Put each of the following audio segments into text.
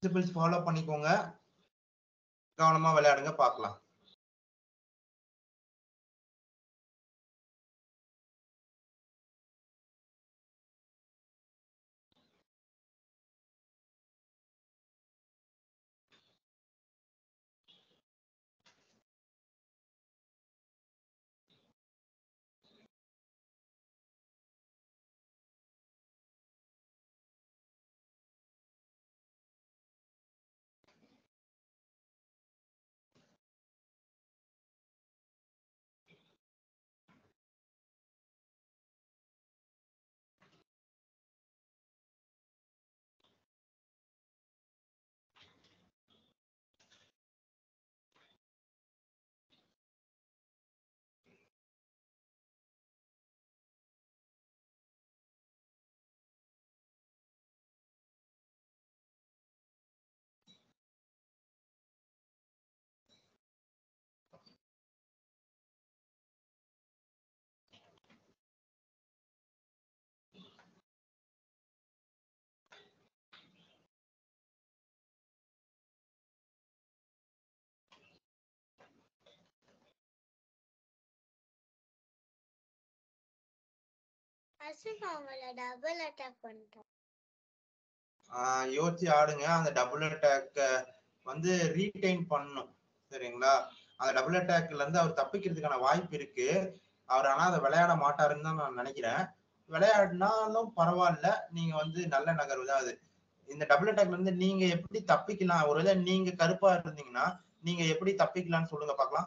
Principles follow பண்ணிக்கோங்க கவனமா விளையாடுங்க பார்க்கலாம் அசுக் அவங்கள டபுள் அட்டாக் பண்ணிட்டோம் ஆஹ் யோசிச்சு ஆடுங்க அந்த டபுள் அட்டாக்க வந்து ரீடைன் பண்ணும் சரிங்களா அந்த டபுள் அட்டாக்ல இருந்து அவர் தப்பிக்கிறதுக்கான வாய்ப்பு இருக்கு அவர் ஆனா அதை விளையாட மாட்டாருன்னு தான் நான் நினைக்கிறேன் விளையாடினாலும் பரவாயில்ல நீங்க வந்து நல்ல நகர்வு தான் அது இந்த டபுள் அட்டாக்ல இருந்து நீங்க எப்படி தப்பிக்கலாம் ஒருவேளை நீங்க கருப்பா இருந்தீங்கன்னா நீங்க எப்படி தப்பிக்கலாம்னு சொல்லுங்க பார்க்கலாம்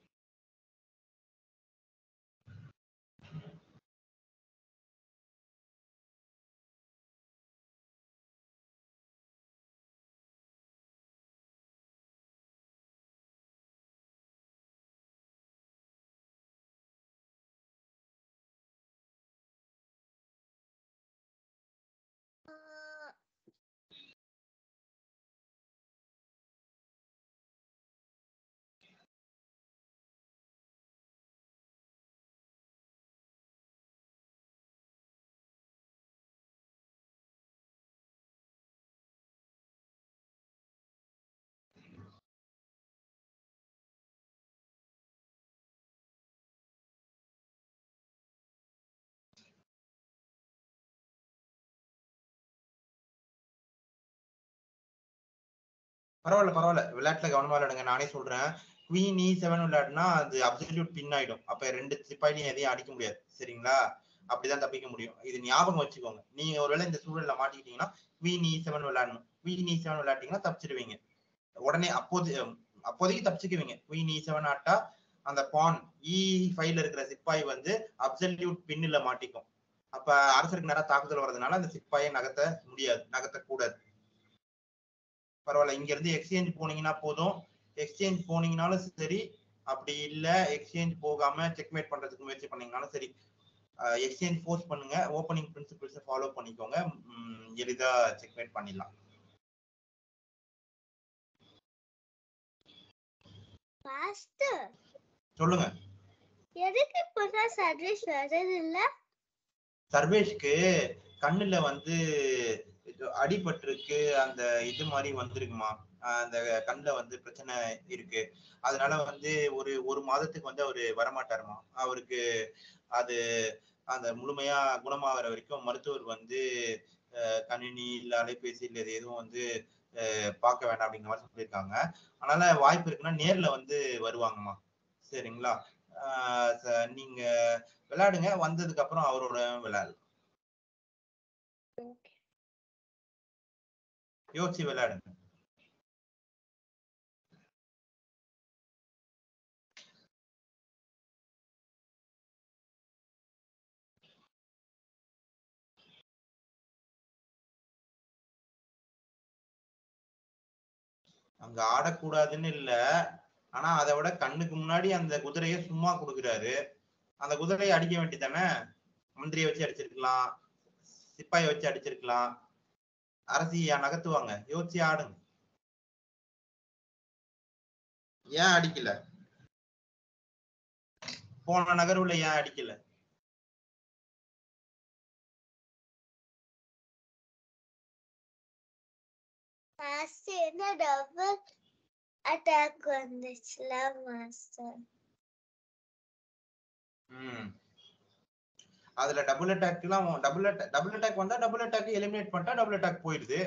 பரவாயில்ல பரவாயில்ல விளையாட்டுல கவனமா விளையாடுங்க நானே சொல்றேன் குவீன் இ செவன் விளையாடுனா அது அப்சல்யூட் பின் ஆயிடும் அப்ப ரெண்டு சிப்பாயிலையும் எதையும் அடிக்க முடியாது சரிங்களா அப்படிதான் தப்பிக்க முடியும் இது ஞாபகம் வச்சுக்கோங்க நீங்க ஒருவேளை இந்த சூழல்ல மாட்டிக்கிட்டீங்கன்னா குவீன் இ செவன் விளையாடணும் குவீன் இ செவன் விளையாட்டீங்கன்னா தப்பிச்சிடுவீங்க உடனே அப்போது அப்போதைக்கு தப்பிச்சுக்குவீங்க குவீன் இ செவன் ஆட்டா அந்த பான் இ ஃபைவ்ல இருக்கிற சிப்பாய் வந்து அப்சல்யூட் பின்னில் மாட்டிக்கும் அப்ப அரசருக்கு நேரம் தாக்குதல் வர்றதுனால அந்த சிப்பாயை நகர்த்த முடியாது நகர்த்த கூடாது பரவாயில்ல இங்க இருந்து எக்ஸ்சேஞ்ச் போனீங்கன்னா போதும் எக்ஸ்சேஞ்ச் போனீங்கனாலும் சரி அப்படி இல்ல எக்ஸ்சேஞ்ச் போகாம செக்மேட் பண்றதுக்கு முயற்சி பண்ணீங்கனாலும் சரி எக்ஸ்சேஞ்ச் ஃபோர்ஸ் பண்ணுங்க ஓப்பனிங் பிரின்சிபிள்ஸ் ஃபாலோ பண்ணிக்கோங்க ம், எளிதா செக்மேட் பண்ணிடலாம் மாஸ்டர் சொல்லுங்க எதுக்கு இப்பதான் சர்வீஸ் வருது இல்ல சர்வேஷ்க்கு கண்ணுல வந்து இது அடிபட்டிருக்கு அந்த இது மாதிரி வந்திருக்குமா ஆஹ் அந்த கண்ணுல வந்து பிரச்சனை இருக்கு அதனால வந்து ஒரு ஒரு மாதத்துக்கு வந்து அவரு வரமாட்டாருமா அவருக்கு அது அந்த முழுமையா குணமாகிற வரைக்கும் மருத்துவர் வந்து ஆஹ் கணினி இல்ல அலைபேசி இல்ல இது எதுவும் வந்து ஆஹ் பார்க்க வேண்டாம் அப்படிங்கிற மாதிரி சொல்லியிருக்காங்க அதனால வாய்ப்பு இருக்குன்னா நேர்ல வந்து வருவாங்கம்மா சரிங்களா ஆஹ் ச- நீங்க விளையாடுங்க வந்ததுக்கு அப்புறம் அவரோட விளையாடலாம் யோசிச்சு விளையாடுங்க அங்க ஆடக்கூடாதுன்னு இல்ல ஆனா அதை விட கண்ணுக்கு முன்னாடி அந்த குதிரையை சும்மா கொடுக்குறாரு அந்த குதிரையை அடிக்க வேண்டியதானே மந்திரியை வச்சு அடிச்சிருக்கலாம் சிப்பாயை வச்சு அடிச்சிருக்கலாம் அரசியா நகர்த்துவாங்க யோசிச்சு ஆடுங்க ஏன் அடிக்கல போன நகர்வுல ஏன் அடிக்கல மாஸ்டர் என்ன டபுள் அட்டாக் வந்துச்சுல மாஸ்டர் ம் அதுல டபுள் அட்டாக்லாம் டபுள் அட்டாக் டபுள் அட்டாக் வந்தா டபுள் அட்டாக் எலிமினேட் பண்ணிட்டா டபுள் அட்டாக் போயிடுது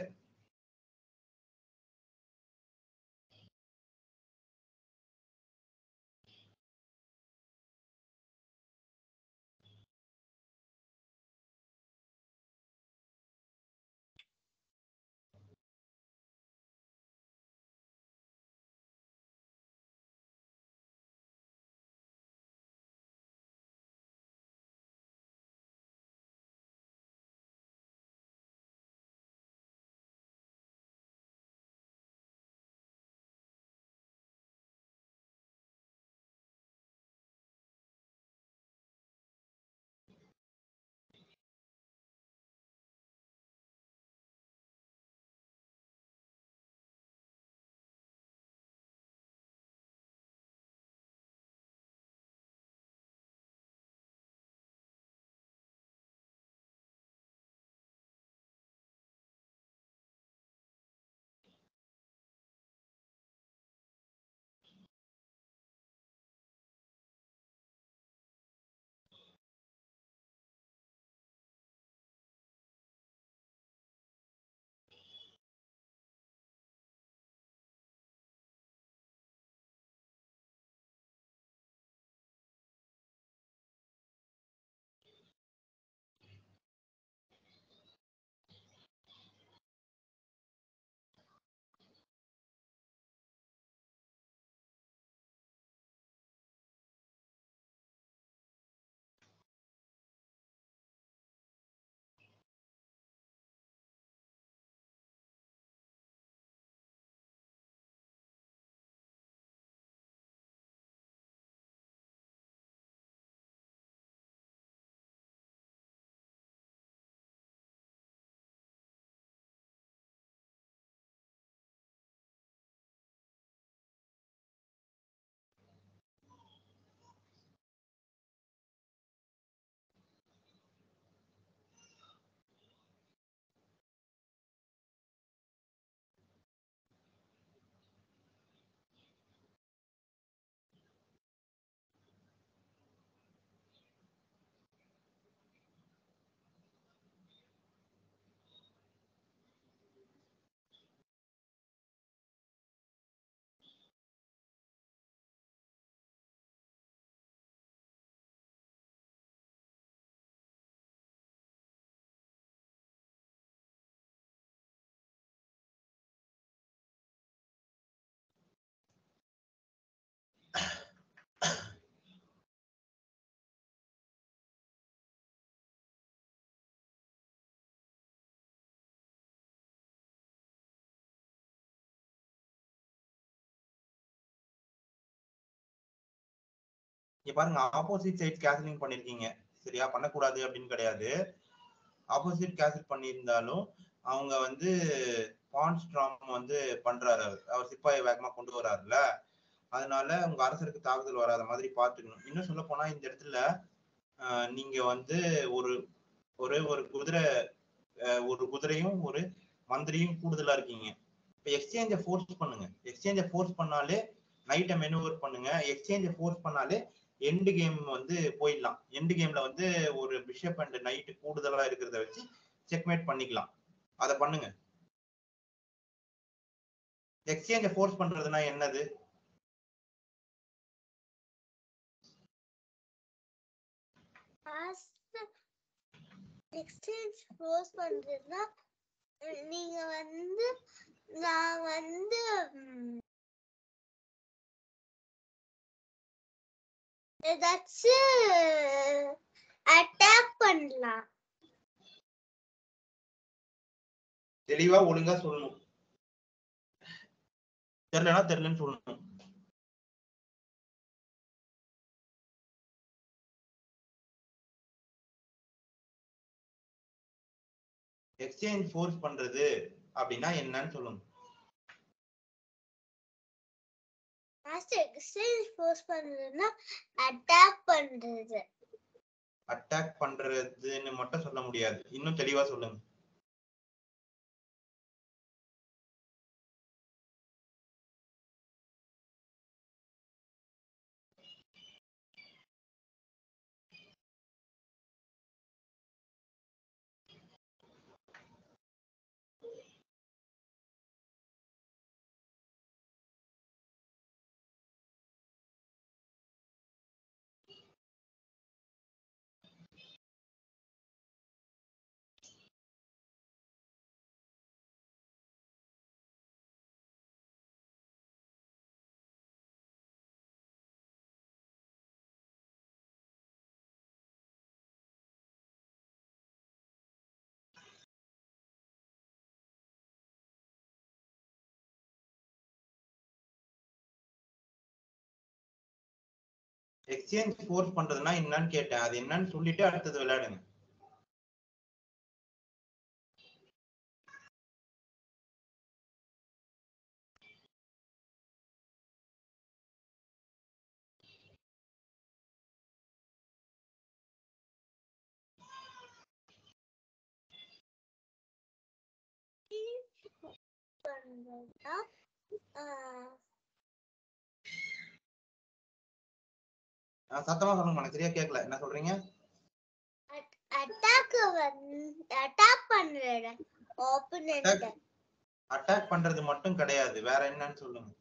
இங்க பாருங்க ஆப்போசிட் சைட் கேசலிங் பண்ணிருக்கீங்க சரியா பண்ணக்கூடாது அப்படின்னு கிடையாது ஆப்போசிட் கேசல் பண்ணியிருந்தாலும் அவங்க வந்து பான் ஸ்ட்ராம் வந்து பண்றாரு அவர் அவர் சிப்பாயை வேகமா கொண்டு வராருல அதனால உங்க அரசருக்கு தாக்குதல் வராத மாதிரி பாத்துக்கணும் இன்னும் சொல்ல போனா இந்த இடத்துல ஆஹ், நீங்க வந்து ஒரு ஒரே ஒரு குதிரை ஆஹ், ஒரு குதிரையும் ஒரு மந்திரியும் கூடுதலா இருக்கீங்க இப்போ எக்ஸ்சேஞ்சை ஃபோர்ஸ் பண்ணுங்க எக்ஸ்சேஞ்சை ஃபோர்ஸ் பண்ணாலே நைட்டை மெனுவர் பண்ணுங்க எக்ஸ்சேஞ்சை ஃபோர்ஸ் பண்ணாலே எண்டு கேம் வந்து போயிடலாம் எண்டு கேம்ல வந்து ஒரு பிஷப் அண்ட் நைட்டு கூடுதலா இருக்கிறத வச்சு செக்மேட் பண்ணிக்கலாம் அதை பண்ணுங்க எக்ஸ்சேஞ்சை ஃபோர்ஸ் பண்றதுனா என்னது மாஸ்டர் எக்ஸ்சேஞ்ச் க்ளோஸ் பண்றதுன்னா அஹ், நீங்க வந்து நான் வந்து ம், ஏதாச்சும் அட்டாக் பண்ணலாம் தெளிவா ஒழுங்கா சொல்லணும் தெரியலனா தெரியலன்னு சொல்லணும் எக்ஸ்சேஞ்ச் ஃபோர்ஸ் பண்றது அப்படின்னா என்னன்னு சொல்லுங்க மாஸ்டர் எக்ஸ்சேஞ்ச் க்ளோஸ் பண்றதுன்னா அட்டாக் பண்றது அட்டாக் பண்றதுன்னு மட்டும் சொல்ல முடியாது இன்னும் தெளிவா சொல்லுங்க எக்ஸ்சேஞ்ச் ஃபோர்ஸ் பண்றதுன்னா என்னன்னு கேட்டேன் அது என்னன்னு சொல்லிட்டு அடுத்தது விளையாடுங்க பண்றதா ஆஹ் ஆஹ் சத்தமா சொல்லுங்க எனக்கு சரியா கேட்கல என்ன சொல்றீங்க அட்டாக் வந்து அட்டாக் பண்ற ஆப்போனன்ட் அட்டாக் பண்றது மட்டும் கிடையாது வேற என்னன்னு சொல்லுங்க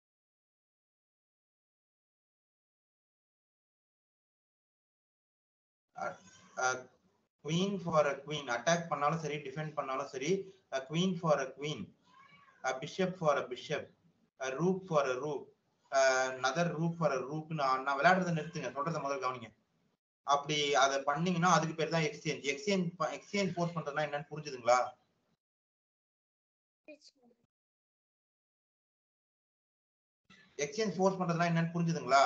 queen for a queen attack பண்ணாலும் சரி டிஃபெண்ட் பண்ணாலும் சரி queen for a queen bishop for a bishop rook for a rook another rook for a rook நான் நான் விளையாடுறதை நிறுத்துங்க சொல்றதை முதல்ல கவனிங்க அப்படி அதை பண்ணீங்கன்னா அதுக்கு பேர் தான் எக்ஸ்சேஞ்ச் எக்ஸ்சேஞ்ச் எக்ஸ்சேஞ்ச் ஃபோர்ஸ் பண்றதுனா என்னன்னு புரிஞ்சுதுங்களா எக்ஸ்சேஞ்ச் ஃபோர்ஸ் பண்றதுனா என்னன்னு புரிஞ்சுதுங்களா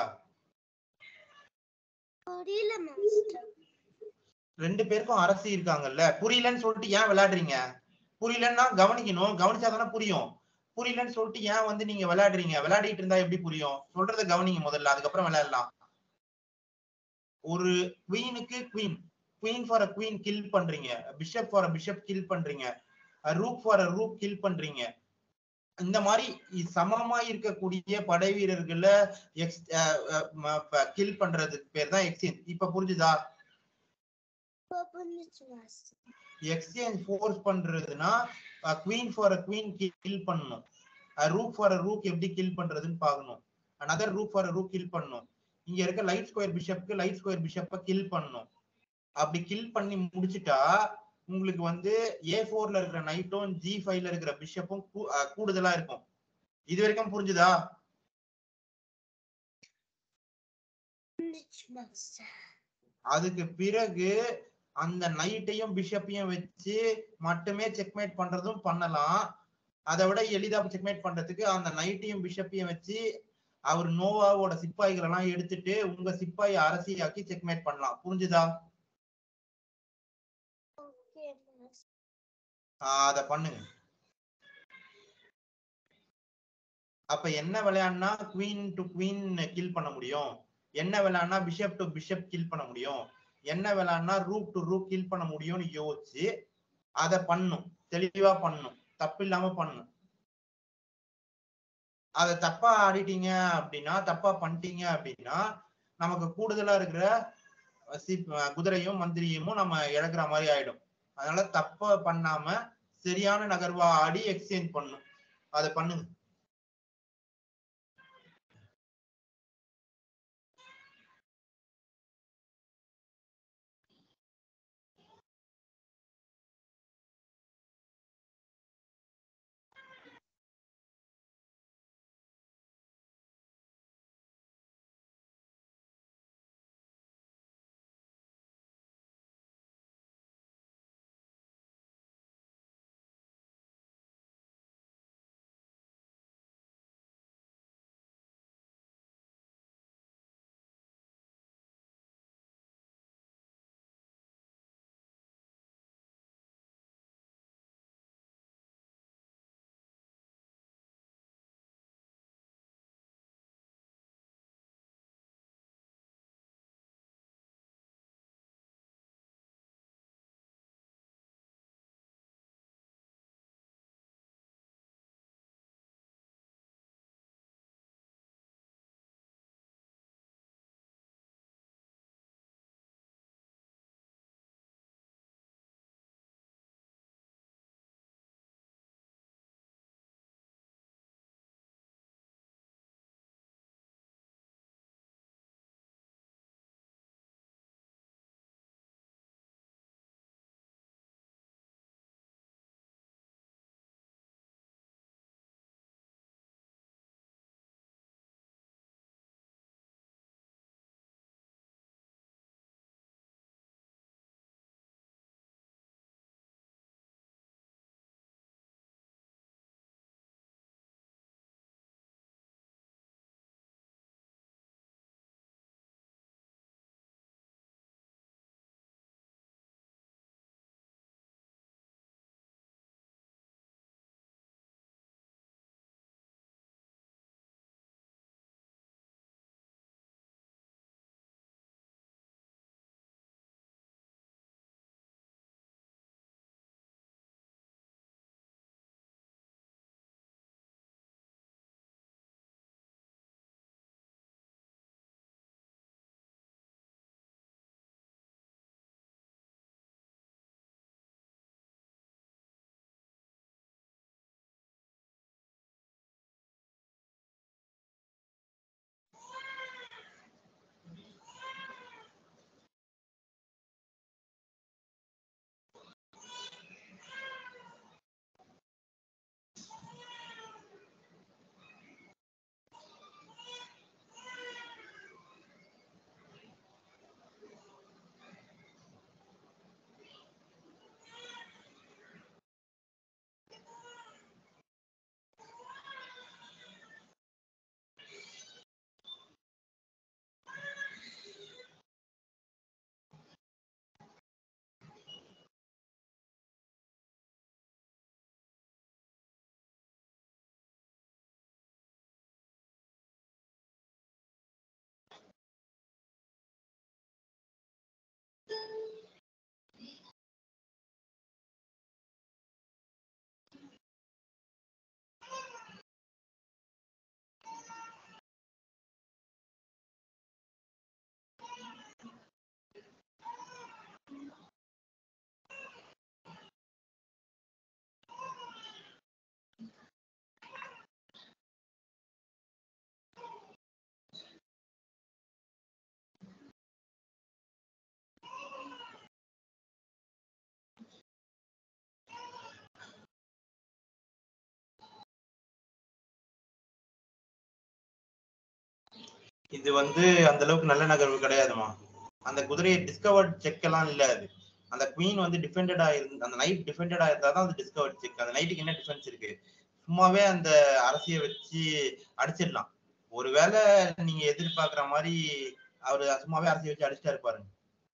புரியல மாஸ்டர் ரெண்டு பேருக்கும் அரசி இருக்காங்கல்ல புரியலன்னு சொல்லிட்டு ஏன் விளையாடுறீங்க புரியலன்னா கவனிக்கணும் கவனிச்சா தானே புரியும் புரியலன்னு சொல்லிட்டு ஏன் வந்து நீங்க விளையாடுறீங்க விளையாடிட்டு இருந்தா எப்படி புரியும் சொல்றத கவனிங்க முதல்ல அதுக்கப்புறம் விளையாடலாம் ஒரு குவீனுக்கு queen queen for a queen kill பண்றீங்க bishop for a bishop kill பண்றீங்க rook for a rook kill பண்றீங்க இந்த மாதிரி இ- சமமா இருக்கக்கூடிய படை வீரர்கள எக்ஸ் கில் பண்றதுக்கு பேர் தான் எக்ஸ்சேஞ்ச் இப்ப புரிஞ்சுதா புரிஞ்சுச்சு மாஸ்டர் எக்ஸ்சேஞ்ச் ஃபோர்ஸ் பண்றதுன்னா queen for a queen kill பண்ணணும் ரூப் ஃபார் அ ரூக் எப்படி கில் பண்றதுன்னு பார்க்கணும் another rook for a rook kill பண்ணணும் இங்க இருக்க லைட் ஸ்கொயர் பிஷப்க்கு லைட் ஸ்கொயர் பிஷப்ப கில் பண்ணணும் அப்படி கில் பண்ணி முடிச்சிட்டா உங்களுக்கு வந்து ஏ ஃபோர்ல இருக்கிற நைட்டும் ஜி ஃபைவ்ல இருக்கிற பிஷப்பும் கூடுதலா இருக்கும் இது வரைக்கும் புரிஞ்சுதா புரிஞ்சுச்சு மாஸ்டர் அதுக்கு பிறகு அந்த நைட்டையும் பிஷப்பையும் வச்சு மட்டுமே செக்மேட் பண்றதும் பண்ணலாம் அதை விட எளிதா செக்மேட் பண்றதுக்கு அந்த நைட்டையும் பிஷப்பையும் வச்சு அவர் நோவாவோட சிப்பாய்கள் எல்லாம் எடுத்துட்டு உங்க சிப்பாயை அரசியாக்கி செக்மேட் பண்ணலாம் புரிஞ்சுதா ஓகே மாஸ்டர் ஆஹ் அத பண்ணுங்க அப்ப என்ன விளையாடினா குவீன் டு குவீன் கில் பண்ண முடியும் என்ன விளையாடினா பிஷப் டு பிஷப் கில் பண்ண முடியும் என்ன விளையாடினா ரூப் டு ரூப் கில் பண்ண முடியும்னு யோசிச்சு அத பண்ணும் தெளிவா பண்ணும் தப்பு இல்லாம பண்ணும் அத தப்பா ஆடிட்டீங்க அப்படின்னா தப்பா பண்ணிட்டீங்க அப்படின்னா நமக்கு கூடுதலா இருக்கிற சிப்- குதிரையும் மந்திரியும் நம்ம இழக்கிற மாதிரி ஆயிடும் அதனால தப்பா பண்ணாம சரியான நகர்வா ஆடி எக்ஸ்சேஞ்ச் பண்ணும் அதை பண்ணுங்க இது வந்து அந்த அளவுக்கு நல்ல நகர்வு கிடையாதுமா அந்த குதிரையை டிஸ்கவர்ட் செக் எல்லாம் இல்ல அது அந்த குவீன் வந்து டிஃபெண்டடா இருந்து அந்த நைட் டிஃபெண்டடா இருந்தா தான் அது டிஸ்கவர்ட் செக் அந்த நைட்டுக்கு என்ன டிஃபென்ஸ் இருக்கு சும்மாவே அந்த அரசியை வச்சு அடிச்சிடலாம் ஒருவேளை நீங்க எதிர்பார்க்கிற மாதிரி அவரு சும்மாவே அரசியை வச்சு அடிச்சிட்டா இருப்பாருங்க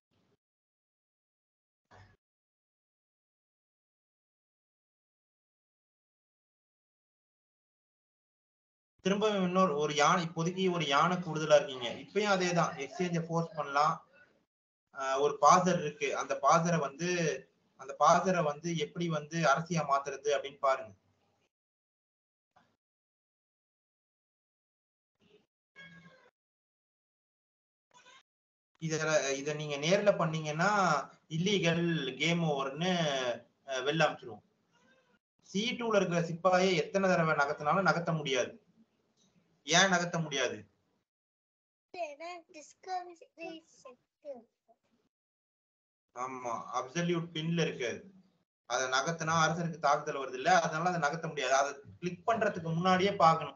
திரும்ப இன்னொரு ஒரு யானை இப்போதைக்கு ஒரு யானை கூடுதலா இருக்கீங்க இப்பயும் அதே தான் எக்ஸ்சேஞ்ச ஃபோர்ஸ் பண்ணலாம் ஆஹ் ஒரு பாசர் இருக்கு அந்த பாசரை வந்து அந்த பாசரை வந்து எப்படி வந்து அரசியா மாத்துறது அப்படின்னு பாருங்க இத இத நீங்க நேர்ல பண்ணீங்கன்னா இல்லீகல் கேம் ஓவர்னு வெளில அமிச்சிருவோம் சி டூல இருக்கிற சிப்பாயை எத்தனை தடவை நகர்த்தினாலும் நகர்த்த முடியாது ஏன் நகர்த்த முடியாது ஏன்னா டிஸ்கவரி செக் ஆமா அப்சல்யூட் பின்ல இருக்கு அது. அதை நகர்த்தினா அரசருக்கு தாக்குதல் வருது இல்ல அதனால அதை நகர்த்த முடியாது அதை கிளிக் பண்றதுக்கு முன்னாடியே பார்க்கணும்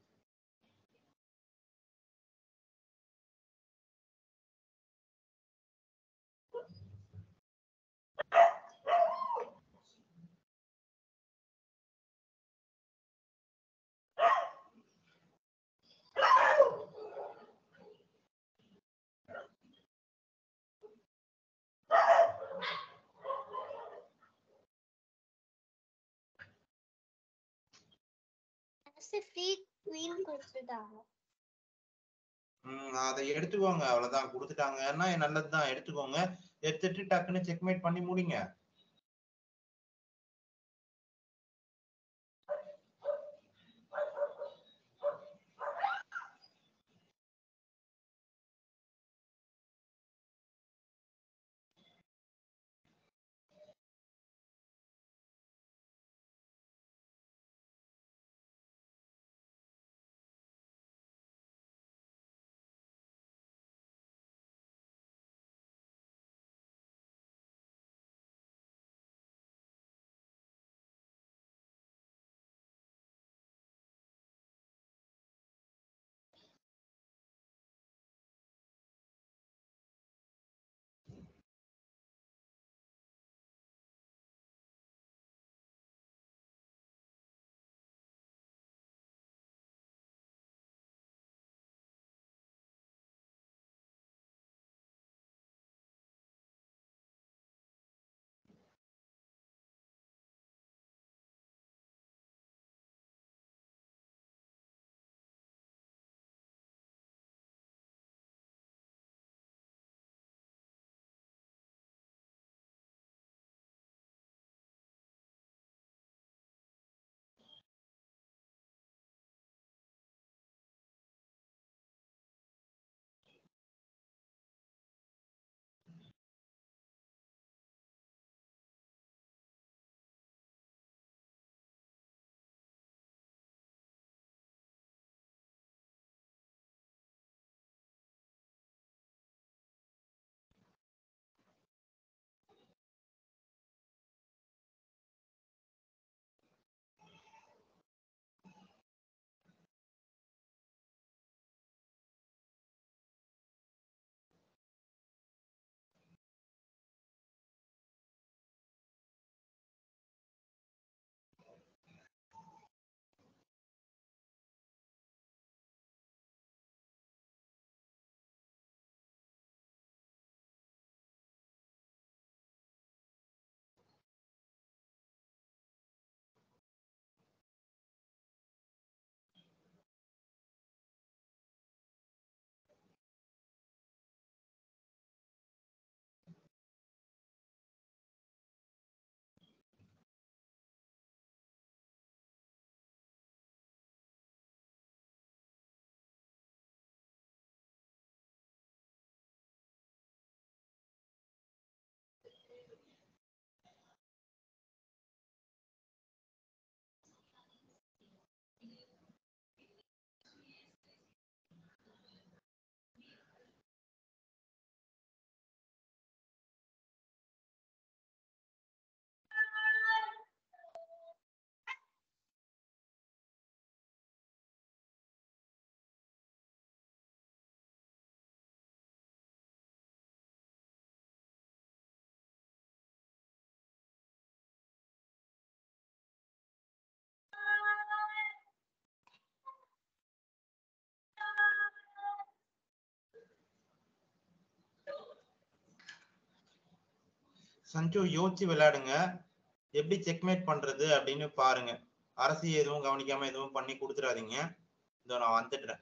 ஃப்ரீ குவீன் கொடுத்துட்டாங்க உம் அதை எடுத்துக்கோங்க அவ்வளவுதான் கொடுத்துட்டாங்கன்னா நல்லதுதான் எடுத்துக்கோங்க எடுத்துட்டு டக்குன்னு செக்மேட் பண்ணி முடிங்க சஞ்சு யோசிச்சு விளையாடுங்க எப்படி செக்மேட் பண்றது அப்படின்னு பாருங்க அரசு எதுவும் கவனிக்காம எதுவும் பண்ணி கொடுத்துடாதீங்க இதோ நான் வந்துடுறேன்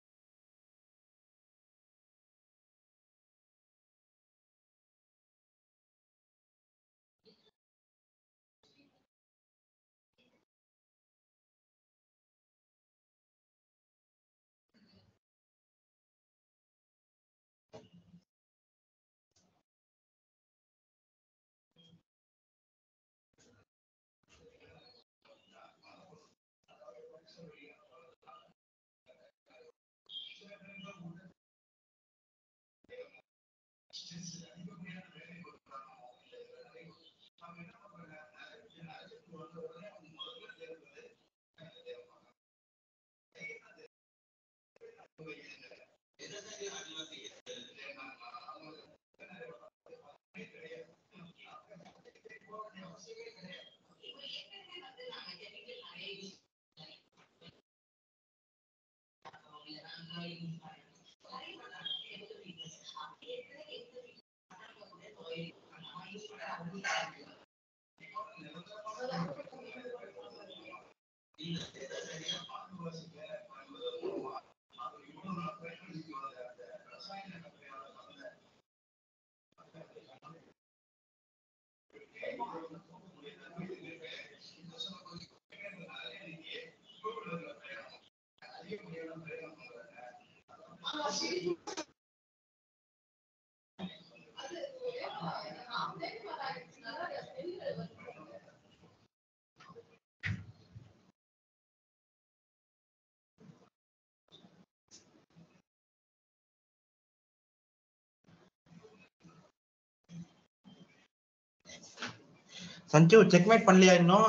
சஞ்சு செக்மேட் பண்ணலையா இன்னும்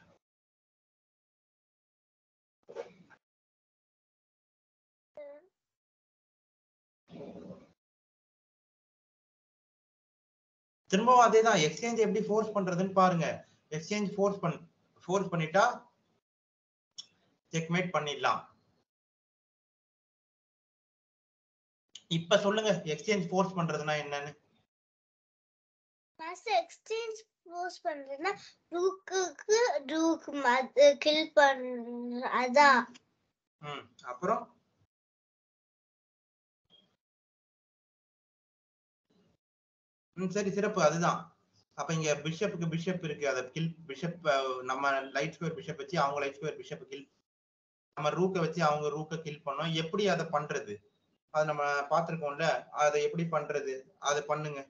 திரும்பவும் அதேதான் எக்ஸ்சேஞ்ச் எப்படி ஃபோர்ஸ் பண்றதுன்னு பாருங்க எக்ஸ்சேஞ்ச் ஃபோர்ஸ் பண் ஃபோர்ஸ் பண்ணிட்டா செக்மேட் பண்ணிடலாம் இப்ப சொல்லுங்க எக்ஸ்சேஞ்ச் ஃபோர்ஸ் பண்றதுன்னா என்னன்னு மாஸ்டர் எக்ஸ்சேஞ்ச் போஸ் பண்றதுன்னா ரூக்குக்கு ரூக் கில் பண்ற அதான் ம் அப்புறம் ம் சரி சிறப்பு அதுதான் அப்ப இங்க பிஷப்புக்கு பிஷப் இருக்கு அத கில் பிஷப் நம்ம லைட் ஸ்கொயர் பிஷப் வச்சு அவங்க லைட் ஸ்கொயர் பிஷப் கில் நம்ம ரூக்க வச்சு அவங்க ரூக்க கில் பண்ணோம் எப்படி அதை பண்றது அது நம்ம பார்த்திருக்கோம்ல அதை எப்படி பண்றது அதை பண்ணுங்க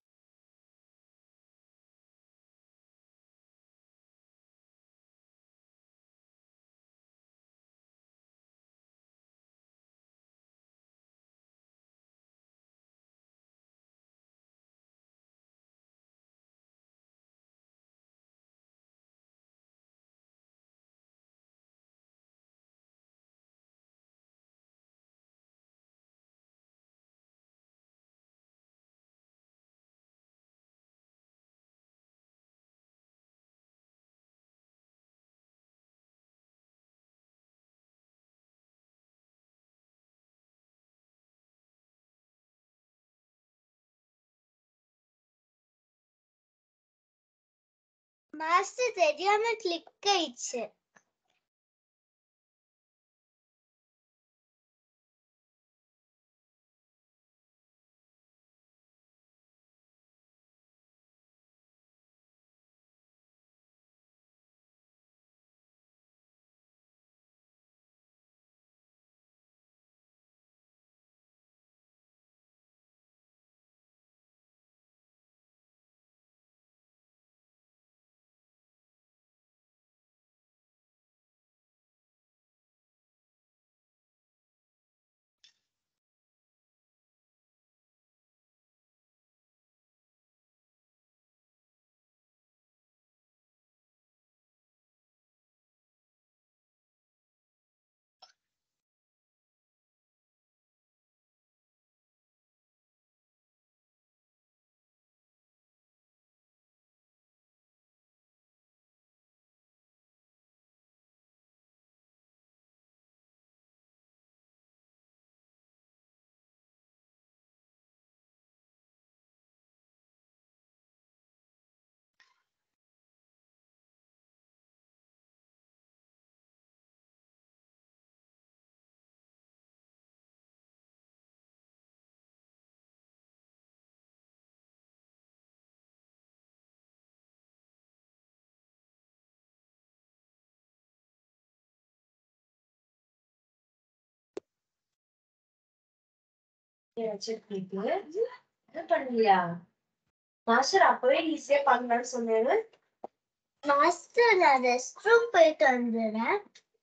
மாஸ்டர் தெரியாம கிளிக் ஆயிடுச்சு வச்சிருக்கு என்ன பண்ணலையா மாஸ்டர் அப்பவே ஈஸியா பண்ணலாம்னு சொன்னாரு மாஸ்டர் நான் ரெஸ்ட் ரூம் போயிட்டு வந்துடுறேன்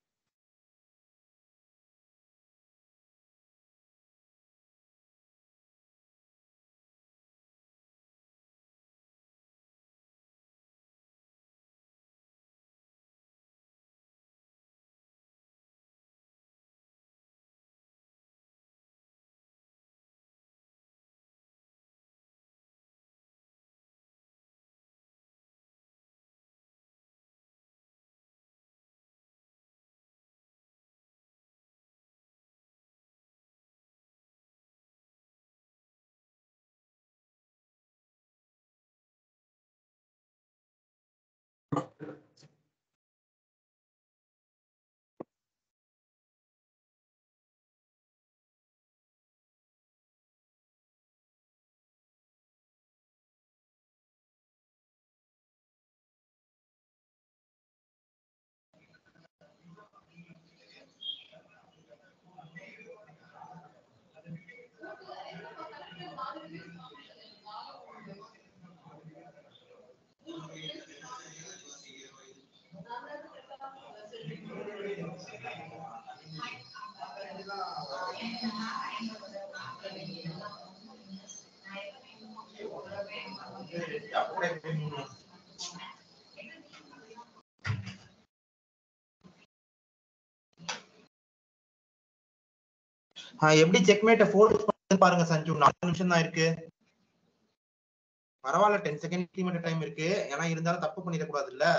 ஆஹ் எப்படி செக்மேட்டை ஃபோர்ஸ் பண்ணுறது பாருங்க சஞ்சு நாலு நிமிஷம் தான் இருக்கு பரவாயில்ல டென் செகண்ட் இன்க்ரிமெண்ட் டைம் இருக்கு ஏன்னா இருந்தாலும் தப்பு பண்ணிடக்கூடாது இல்ல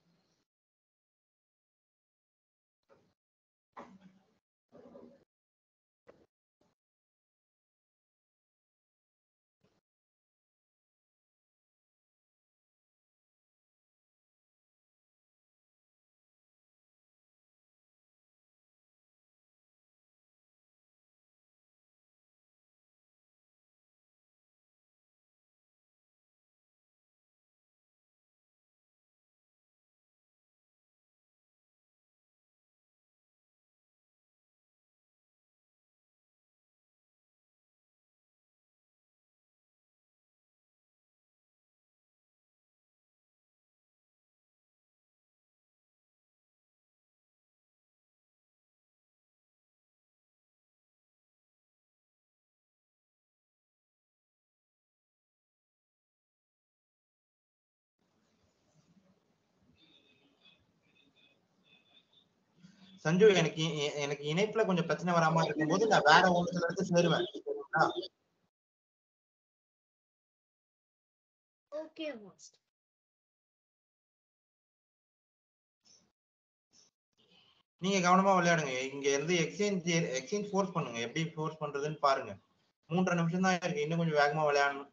சஞ்சு எனக்கு இ- எனக்கு இணைப்புல கொஞ்சம் பிரச்சனை வராம இருக்கும்போது நான் வேற ஒன்றுல இருந்து சேருவேன் சரிங்களா? ஓகே மாஸ்டர் நீங்க கவனமா விளையாடுங்க இங்க இருந்து எக்ஸ்சேஞ்ச் எக்ஸ்சேஞ்ச் ஃபோர்ஸ் பண்ணுங்க எப்படி ஃபோர்ஸ் பண்றதுன்னு பாருங்க மூன்றரை நிமிஷம் தான் இருக்கு இன்னும் கொஞ்சம் வேகமா விளையாடணும்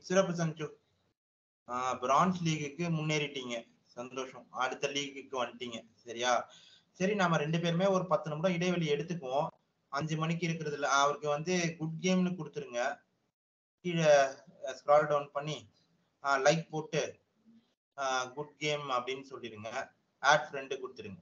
சிறப்பு சஞ்சு பிரான்ஸ் லீகுக்கு முன்னேறிட்டீங்க சந்தோஷம் அடுத்த லீகுக்கு வந்துட்டீங்க சரியா சரி நாம ரெண்டு பேருமே ஒரு பத்து நிமிடம் இடைவெளி எடுத்துக்குவோம் அஞ்சு மணிக்கு இருக்கிறதுல அவருக்கு வந்து குட் கேம்னு கொடுத்துருங்க கீழே ஸ்க்ரால் டவுன் பண்ணி லைக் போட்டு குட் கேம் அப்படின்னு சொல்லிடுங்க ஆட் ஃப்ரெண்டு கொடுத்துருங்க